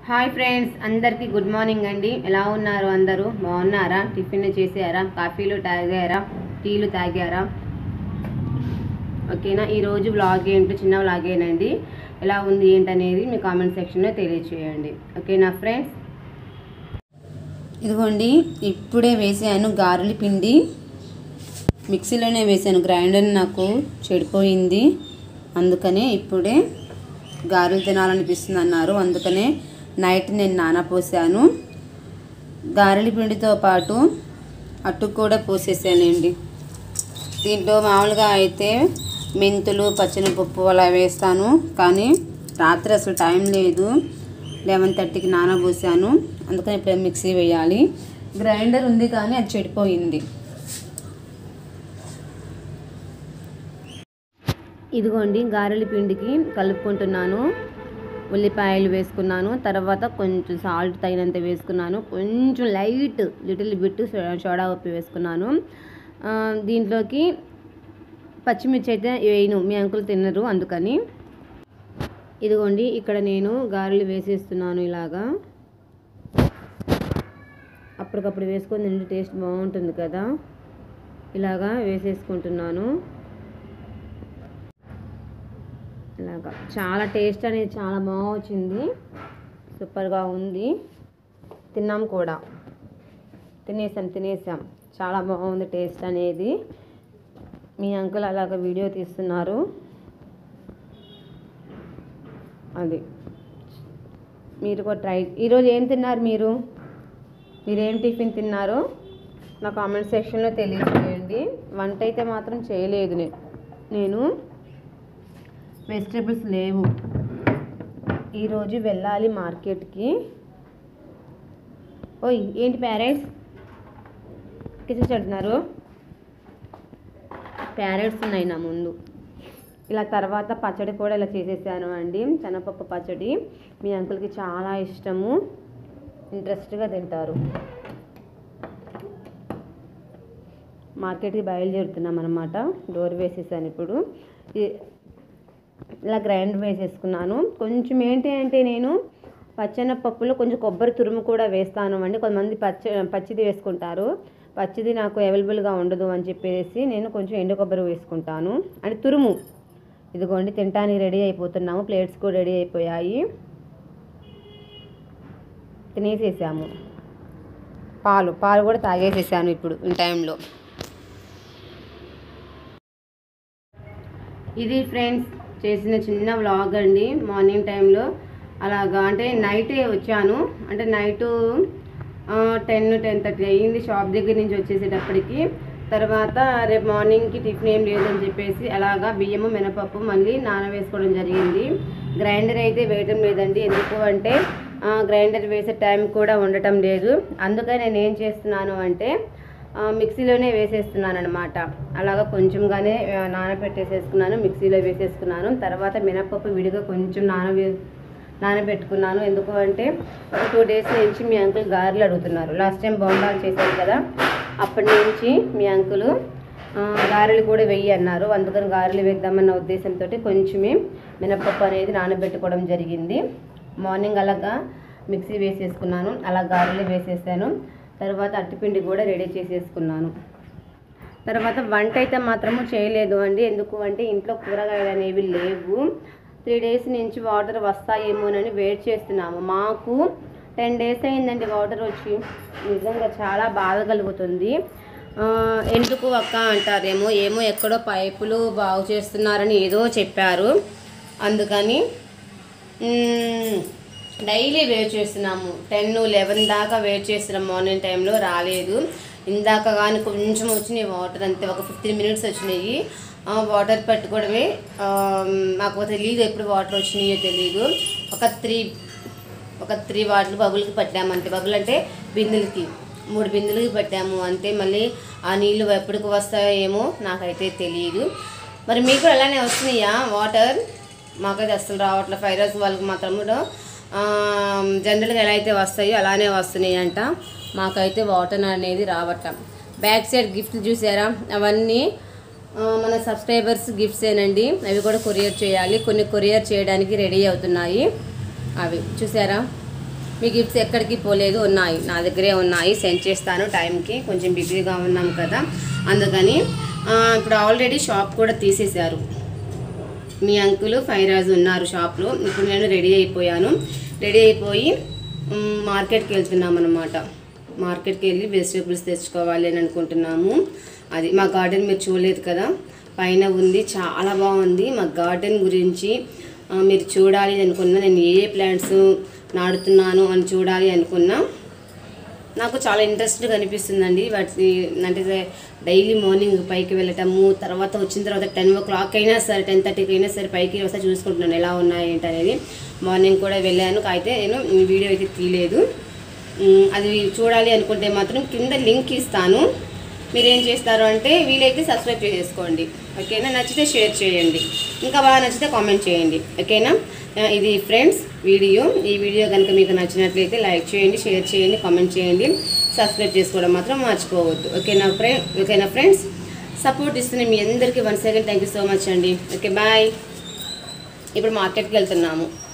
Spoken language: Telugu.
హాయ్ ఫ్రెండ్స్ అందరికీ గుడ్ మార్నింగ్ అండి ఎలా ఉన్నారు అందరూ బాగున్నారా టిఫిన్ చేసారా కాఫీలు తాగారా టీలు తాగారా ఓకేనా ఈరోజు వ్లాగ్ ఏంటో చిన్న వ్లాగేనండి ఎలా ఉంది ఏంటనేది మీ కామెంట్ సెక్షన్లో తెలియచేయండి ఓకేనా ఫ్రెండ్స్ ఇదిగోండి ఇప్పుడే వేసాను గారెల పిండి మిక్సీలోనే వేసాను గ్రైండర్ నాకు చెడిపోయింది అందుకనే ఇప్పుడే గారెలు తినాలనిపిస్తుంది అన్నారు అందుకనే నైట్ నేను నానపోసాను గారెల పిండితో పాటు అట్టు కూడా పోసేసానండి దీంట్లో మామూలుగా అయితే మెంతులు పచ్చెనపప్పు అలా వేస్తాను కానీ రాత్రి అసలు టైం లేదు లెవెన్ థర్టీకి నానబోసాను అందుకని ఇప్పుడు మిక్సీ వేయాలి గ్రైండర్ ఉంది కానీ అది చెడిపోయింది ఇదిగోండి గారెల పిండికి కలుపుకుంటున్నాను ఉల్లిపాయలు వేసుకున్నాను తర్వాత కొంచెం సాల్ట్ తగినంత వేసుకున్నాను కొంచెం లైట్ లిటిల్ బిట్ సోడా ఉప్పు వేసుకున్నాను ఆ, దీంట్లోకి పచ్చిమిర్చి అయితే వేయను మీ అంకులు తినరు అందుకని ఇదిగోండి ఇక్కడ నేను గారెలు వేసేస్తున్నాను ఇలాగా అప్పటికప్పుడు వేసుకొని తింటే టేస్ట్ బాగుంటుంది కదా ఇలాగా వేసేసుకుంటున్నాను ఇలాగా చాలా టేస్ట్ అనేది చాలా బాగా వచ్చింది సూపర్గా ఉంది తిన్నాం కూడా తినేసాం తినేసాం చాలా బాగుంది టేస్ట్ అనేది మీ అంకుల్ అలాగ వీడియో తీస్తున్నారు అది మీరు కూడా ట్రై ఈరోజు ఏం తిన్నారు మీరు మీరేం టిఫిన్ తిన్నారో నా కామెంట్ సెక్షన్లో తెలియజేయండి వంట అయితే మాత్రం చేయలేదు నే- నేను వెజిటేబుల్స్ లేవు ఈరోజు వెళ్ళాలి మార్కెట్కి ఓయ్ ఏంటి ప్యారెట్స్ కిచెన్ చెడుతున్నారు ప్యారెట్స్ ఉన్నాయి నా ముందు ఇలా తర్వాత పచ్చడి కూడా ఇలా చేసేసాను అండి శనగపప్పు పచ్చడి మీ అంకుల్కి చాలా ఇష్టము ఇంట్రెస్ట్గా తింటారు మార్కెట్కి బయలుదేరుతున్నాం అనమాట డోర్ వేసేసాను ఇప్పుడు ఈ- ఇలా గ్రైండ్ వేసేసుకున్నాను కొంచెం ఏంటి అంటే నేను పచ్చెనపప్పులో కొంచెం కొబ్బరి తురుము కూడా వేస్తాను అండి కొంతమంది పచ్చ పచ్చిది వేసుకుంటారు పచ్చిది నాకు అవైలబుల్గా ఉండదు అని చెప్పేసి నేను కొంచెం ఎండు కొబ్బరి వేసుకుంటాను అంటే తురుము ఇదిగోండి తినడానికి రెడీ అయిపోతున్నాము ప్లేట్స్ కూడా రెడీ అయిపోయాయి తినేసేసాము పాలు పాలు కూడా తాగేసేసాను ఇప్పుడు ఈ టైంలో ఇది ఫ్రెండ్స్ చేసిన చిన్న వ్లాగ్ అండి మార్నింగ్ టైంలో అలాగా అంటే నైటే వచ్చాను అంటే నైటు టెన్ టెన్ థర్టీ అయ్యింది షాప్ దగ్గర నుంచి వచ్చేసేటప్పటికి తర్వాత రేపు మార్నింగ్కి టిఫిన్ ఏం లేదని చెప్పేసి అలాగా బియ్యము మినపప్పు మళ్ళీ నానవేసుకోవడం జరిగింది గ్రైండర్ అయితే వేయటం లేదండి ఎందుకు అంటే ఆ, గ్రైండర్ వేసే టైం కూడా ఉండటం లేదు అందుకని నేను ఏం చేస్తున్నాను అంటే ఆ, మిక్సీలోనే వేసేస్తున్నాను అనమాట అలాగా కొంచెంగానే ఆ, నానబెట్టేసేసుకున్నాను మిక్సీలో వేసేసుకున్నాను తర్వాత మినపప్పు విడిగా కొంచెం నానబె నానబెట్టుకున్నాను ఎందుకు అంటే ఒక టూ డేస్ నుంచి మీ అంకుల్ గారెలు అడుగుతున్నారు లాస్ట్ టైం బొండాలు చేశారు కదా అప్పటి నుంచి మీ అంకులు ఆ, గారెలు కూడా వెయ్యి అన్నారు అందుకని గారెలు వేద్దామన్న ఉద్దేశంతో కొంచెమే మినపప్పు అనేది నానబెట్టుకోవడం జరిగింది మార్నింగ్ అలాగా మిక్సీ వేసేసుకున్నాను అలా గారెలు వేసేసాను తర్వాత అట్టిపిండి కూడా రెడీ చేసేసుకున్నాను తర్వాత వంట అయితే మాత్రము చేయలేదు అండి ఎందుకు అంటే ఇంట్లో కూరగాయలు అనేవి లేవు త్రీ డేస్ నుంచి వాటర్ వస్తాయేమోనని వెయిట్ చేస్తున్నాము మాకు టెన్ డేస్ అయిందండి వాటర్ వచ్చి నిజంగా చాలా బాధ కలుగుతుంది ఆ, ఎందుకు అక్క అంటారేమో ఏమో ఎక్కడో పైపులు బాగు చేస్తున్నారని ఏదో చెప్పారు అందుకని మ్మ్, డైలీ వెయిట్ చేస్తున్నాము టెన్ లెవెన్ దాకా వెయిట్ చేస్తున్నాం మార్నింగ్ టైంలో రాలేదు ఇందాక కానీ కొంచెం వచ్చినాయి వాటర్ అంతే ఒక ఫిఫ్టీన్ మినిట్స్ వచ్చినాయి ఆ, వాటర్ పట్టుకోవడమే ఆ, మాకు తెలియదు ఎప్పుడు వాటర్ వచ్చినాయో తెలియదు ఒక త్రీ ఒక త్రీ వాటర్ బబుల్కి పట్టాము అంతే బబుల్ అంటే బిందెలకి మూడు బిందెలకి పట్టాము అంతే మళ్ళీ ఆ నీళ్ళు ఎప్పటికి వస్తాయో ఏమో నాకైతే తెలియదు మరి మీకు కూడా అలానే వస్తున్నాయా వాటర్ మాకైతే అస్సలు రావట్లేదు ఫైవ్ ఇయర్స్ వాళ్ళకి మాత్రం కూడా జనరల్గా ఎలా అయితే వస్తాయో అలానే వస్తున్నాయి అంట మాకైతే వాటర్ అనేది రావట్ల బ్యాక్ సైడ్ గిఫ్ట్లు చూసారా అవన్నీ ఆ, మన సబ్స్క్రైబర్స్ గిఫ్ట్సేనండి అవి కూడా కొరియర్ చేయాలి కొన్ని కొరియర్ చేయడానికి రెడీ అవుతున్నాయి అవి చూసారా మీ గిఫ్ట్స్ ఎక్కడికి పోలేదు ఉన్నాయి నా దగ్గరే ఉన్నాయి సెండ్ చేస్తాను టైంకి కొంచెం బిజీగా ఉన్నాం కదా అందుకని ఆ, ఇప్పుడు ఆల్రెడీ షాప్ కూడా తీసేశారు మీ అంకుల్ ఫైరాజ్ ఉన్నారు షాప్లో ఇప్పుడు నేను రెడీ అయిపోయాను రెడీ అయిపోయి మ్, మార్కెట్కి వెళ్తున్నాం అనమాట మార్కెట్కి వెళ్ళి వెజిటేబుల్స్ తెచ్చుకోవాలి అని అనుకుంటున్నాము అది మా గార్డెన్ మీరు చూడలేదు కదా పైన ఉంది చాలా బాగుంది మా గార్డెన్ గురించి ఆ, మీరు చూడాలి అనుకున్నా నేను ఏ ప్లాంట్స్ నాడుతున్నాను అని చూడాలి అనుకున్నా నాకు చాలా ఇంట్రెస్ట్గా అనిపిస్తుందండి వాటి అంటే డైలీ మార్నింగ్ పైకి వెళ్ళటము తర్వాత వచ్చిన తర్వాత టెన్ ఓ క్లాక్ అయినా సరే టెన్ థర్టీకి అయినా సరే పైకి వస్తే చూసుకుంటున్నాను ఎలా ఉన్నాయి ఏంటి అనేది మార్నింగ్ కూడా వెళ్ళాను అయితే నేను ఈ వీడియో అయితే తీయలేదు ఉమ్, అది చూడాలి అనుకుంటే మాత్రం కింద లింక్ ఇస్తాను మీరు ఏం చేస్తారు అంటే వీలైతే సబ్స్క్రైబ్ చేసుకోండి ఓకేనా నచ్చితే షేర్ చేయండి ఇంకా బాగా నచ్చితే కామెంట్ చేయండి ఓకేనా ఆ, ఇది ఫ్రెండ్స్ వీడియో ఈ వీడియో కనుక మీకు నచ్చినట్లయితే లైక్ చేయండి షేర్ చేయండి కామెంట్ చేయండి సబ్స్క్రైబ్ చేసుకోవడం మాత్రం మర్చిపోవద్దు ఓకేనా ఫ్రెండ్ ఓకేనా ఫ్రెండ్స్ సపోర్ట్ ఇస్తున్న మీ అందరికీ one second thank you so much అండి ఓకే బాయ్ ఇప్పుడు మార్కెట్కి వెళ్తున్నాము